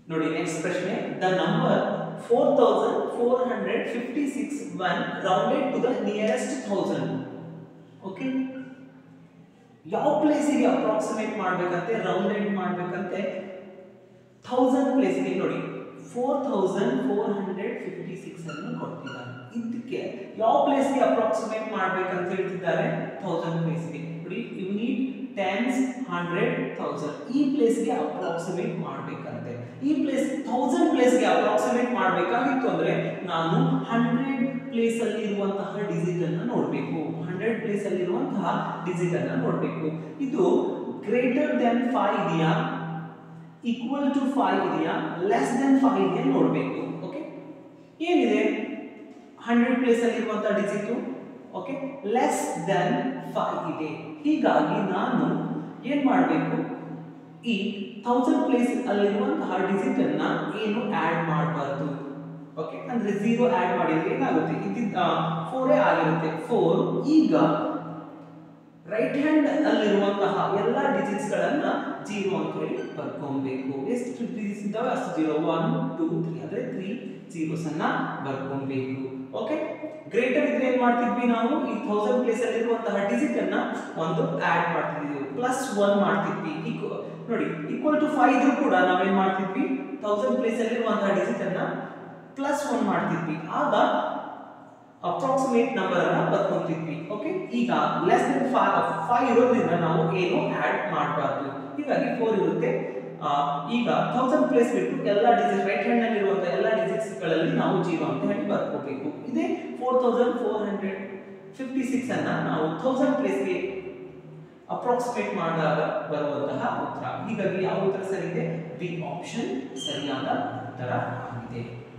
ನೋಡಿ ನೆಕ್ಸ್ಟ್ ಪ್ರಶ್ನೆ the number four thousand four hundred fifty six one rounded to the nearest thousand okay ಯಾವ ಪ್ಲೇಸಿಗೆ approximate ಮಾಡ್ಬೇಕಂತೆ rounded ಮಾಡ್ಬೇಕಂತೆ ಥೌಸಂಡ್ ಪ್ಲೇಸ್ಗೆ ನೋಡಿ four thousand four hundred fifty six ಅನ್ನು ಕೊಡ್ತಿದ್ದಾರೆ ಇದಕ್ಕೆ ಯಾವ ಪ್ಲೇಸ್ಗೆ ಅಪ್ರಾಕ್ಸಿಮೇಟ್ ಮಾಡ್ಬೇಕಂತ ಹೇಳ್ತಿದ್ದಾರೆ ಥೌಸಂಡ್ ಪ್ಲೇಸ್ಗೆ ನೋಡಿ you need tens hundred thousand ಈ ಪ್ಲೇಸ್ಗೆ ಅಪ್ರಾಕ್ಸಿಮೇಟ್ ಮಾಡ್ಬೇಕಂತೆ ಈ ಪ್ಲೇಸ್ ಥೌಸಂಡ್ ಪ್ಲೇಸ್ಗೆ ಅಪ್ರಾಕ್ಸಿಮೇಟ್ ಮಾಡಬೇಕಾಗಿತ್ತು ಅಂದ್ರೆ ನಾನು ಹಂಡ್ರೆಡ್ ಪ್ಲೇಸ್ ಅಲ್ಲಿ ಇರುವಂತಹ ಡಿಜಿಟ್ ಅನ್ನ ನೋಡಬೇಕು ಹಂಡ್ರೆಡ್ ಪ್ಲೇಸ್ ಅಲ್ಲಿ ಇರುವಂತಹ ಡಿಜಿಟ್ ಅನ್ನ ನೋಡಬೇಕು ಇದು ಗ್ರೇಟರ್ ದೆನ್ ಫೈವ್ ಇದೆಯಾ ಈಕ್ವಲ್ ಟು ಫೈವ್ ಇದೆಯಾ ಲೆಸ್ ದೆನ್ ಫೈವ್ ಇದೆಯಾ ನೋಡಬೇಕು ಓಕೆ ಏನಿದೆ ಹಂಡ್ರೆಡ್ ಪ್ಲೇಸ್ ಅಲ್ಲಿ ಇರುವಂತಹ digit okay less than five ಇದೆ ಹೀಗಾಗಿ ನಾನು ಏನ್ ಮಾಡಬೇಕು ಈ ಥೌಸಂಡ್ ಪ್ಲೇಸ್ ಅಲ್ಲಿರುವಂತಹ ಡಿಜಿಟ್ ಅನ್ನ ಏನು ಆಡ್ ಮಾಡಬಾರ್ದು ಓಕೆ ಅಂದ್ರೆ ಝೀರೋ ಆಡ್ ಮಾಡಿದ್ರೆ ಏನಾಗುತ್ತೆ ಇದ್ದಿದ್ದ ಫೋರೇ ಆಗಿರುತ್ತೆ ಫೋರ್ ಈಗ ರೈಟ್ ಹ್ಯಾಂಡ್ ಅಲ್ಲಿರುವಂತಹ ಎಲ್ಲ ಡಿಜಿಟ್ಸ್ ಗಳನ್ನ ಜೀರೋ ಅಂತ ಹೇಳಿ ಬರ್ಕೊಬೇಕು ಎಷ್ಟು ಡಿಜಿಟ್ಸ್ ಇದ್ದಾವೆ ಅಷ್ಟು ಜೀರೋ ಒನ್ ಟೂ ತ್ರೀ ಅಂದ್ರೆ ತ್ರೀ ಜೀರೋಸ್ ಅನ್ನ ಬರ್ಕೊಬೇಕು ಓಕೆ ಗ್ರೇಟರ್ ಇದ್ರೆ ಏನ್ ಮಾಡ್ತಿದ್ವಿ ನಾವು ಈ ಥೌಸಂಡ್ ಪ್ಲೇಸ್ ಅಲ್ಲಿ ಇರುವಂತಹ ಡಿಜಿಟ್ ಅನ್ನ ಒಂದು ಆಡ್ ಮಾಡ್ತಿದ್ವಿ ಪ್ಲಸ್ ಒನ್ ಮಾಡ್ತಿದ್ವಿ ಈಕ್ವ- ನೋಡಿ ಈಕ್ವಲ್ ಟು ಫೈವ್ ಇದ್ರೂ ಕೂಡ ನಾವೇನ್ ಮಾಡ್ತಿದ್ವಿ ಥೌಸಂಡ್ ಪ್ಲೇಸ್ ಅಲ್ಲಿ ಇರುವಂತಹ ಡಿಜಿಟ್ ಅನ್ನ ಪ್ಲಸ್ ಒನ್ ಮಾಡ್ತಿದ್ವಿ ಆಗ ಅಪ್ರಾಕ್ಸಿಮೇಟ್ ನಂಬರ್ ಅನ್ನ ಬರ್ಕೊಂತಿದ್ವಿ ಓಕೆ ಈಗ ಲೆಸ್ ದೆನ್ ಫೈವ್ ಇರೋದ್ರಿಂದ ನಾವು ಏನು ಆಡ್ ಮಾಡಬಾರ್ದು ಹೀಗಾಗಿ ಫೋರ್ ಇರುತ್ತೆ ಆ, ಈಗ ಥೌಸಂಡ್ ಪ್ಲೇಸ್ ಬಿಟ್ಟು ಎಲ್ಲ ಡಿಜಿಟ್ ರೈಟ್ ಹ್ಯಾಂಡ್ ನಲ್ಲಿ ಇರುವಂತಹ ಎಲ್ಲ ಡಿಜಿಟ್ಸ್ ಗಳಲ್ಲಿ ನಾವು ಜೀರೋ ಅಂತ ಹೇಳಿ ಬರ್ಕೋಬೇಕು ಇದೇ four thousand four hundred fifty six ಅನ್ನ ನಾವು ಥೌಸಂಡ್ ಪ್ಲೇಸ್ಗೆ ಅಪ್ರಾಕ್ಸಿಮೇಟ್ ಮಾಡಿದಾಗ ಬರುವಂತಹ ಉತ್ತರ ಹೀಗಾಗಿ ಯಾವ ಉತ್ತರ ಸರಿ ಇದೆ ಬಿ ಆಪ್ಷನ್ ಸರಿಯಾದ ಉತ್ತರ ಆಗಿದೆ